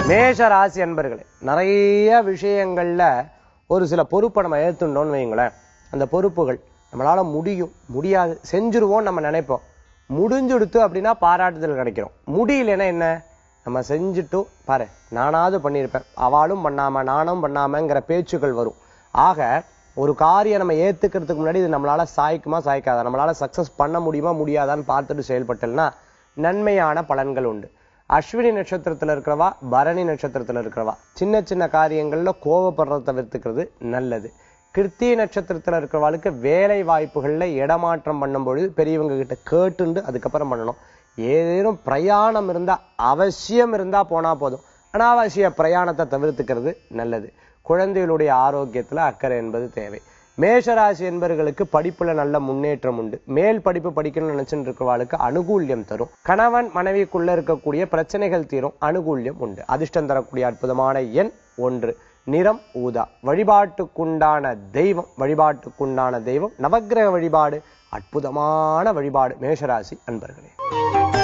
மேஷ ராசி அன்பர்களே நிறைய விஷயங்கள்ல ஒரு சில பொறுப்பை நம்ம ஏத்துட்டோம்னு வைங்களேன் அந்த பொறுப்புகள் நம்மளால முடியும் முடியாது செஞ்சுருவோம் நம்ம நினைப்போம் முடிஞ்சுடுத்து அப்படின்னா பாராட்டுதல் கிடைக்கிறோம் முடியலன்னா என்ன நம்ம செஞ்சுட்டு பாரு நானாவது பண்ணியிருப்பேன் அவளும் பண்ணாம நானும் பண்ணாமங்கிற பேச்சுக்கள் வரும் ஆக ஒரு காரியம் நம்ம ஏத்துக்கிறதுக்கு முன்னாடி இது நம்மளால சாய்க்குமா சாய்க்காதா நம்மளால சக்சஸ் பண்ண முடியுமா முடியாதான்னு பார்த்துட்டு செயல்பட்டல்னா நன்மையான பலன்கள் உண்டு அஸ்வினி நட்சத்திரத்துல இருக்கிறவா பரணி நட்சத்திரத்துல இருக்கிறவா சின்ன சின்ன காரியங்கள்ல கோவப்படுறத தவிர்த்துக்கிறது நல்லது கிருத்திய நட்சத்திரத்துல இருக்கிறவாளுக்கு வேலை வாய்ப்புகள்ல இடமாற்றம் பண்ணும் பொழுது பெரியவங்க கிட்ட கேட்டுண்டு அதுக்கப்புறம் பண்ணணும் ஏதேனும் பிரயாணம் இருந்தா அவசியம் இருந்தா போனா போதும் அனாவசிய பிரயாணத்தை தவிர்த்துக்கிறது நல்லது குழந்தைகளுடைய ஆரோக்கியத்துல அக்கறை என்பது தேவை மேஷராசி என்பவர்களுக்கு படிப்புல நல்ல முன்னேற்றம் உண்டு மேல் படிப்பு படிக்கணும்னு நினைச்சுட்டு இருக்கிறவாளுக்கு அனுகூல்யம் தரும் கணவன் மனைவிக்குள்ள இருக்கக்கூடிய பிரச்சனைகள் தீரும் அனுகூல்யம் உண்டு அதிர்ஷ்டம் தரக்கூடிய அற்புதமான எண் ஒன்று நிறம் ஊதா வழிபாட்டுக்குண்டான தெய்வம் வழிபாட்டுக்குண்டான தெய்வம் நவக்கிரக வழிபாடு அற்புதமான வழிபாடு மேஷராசி அன்பர்களே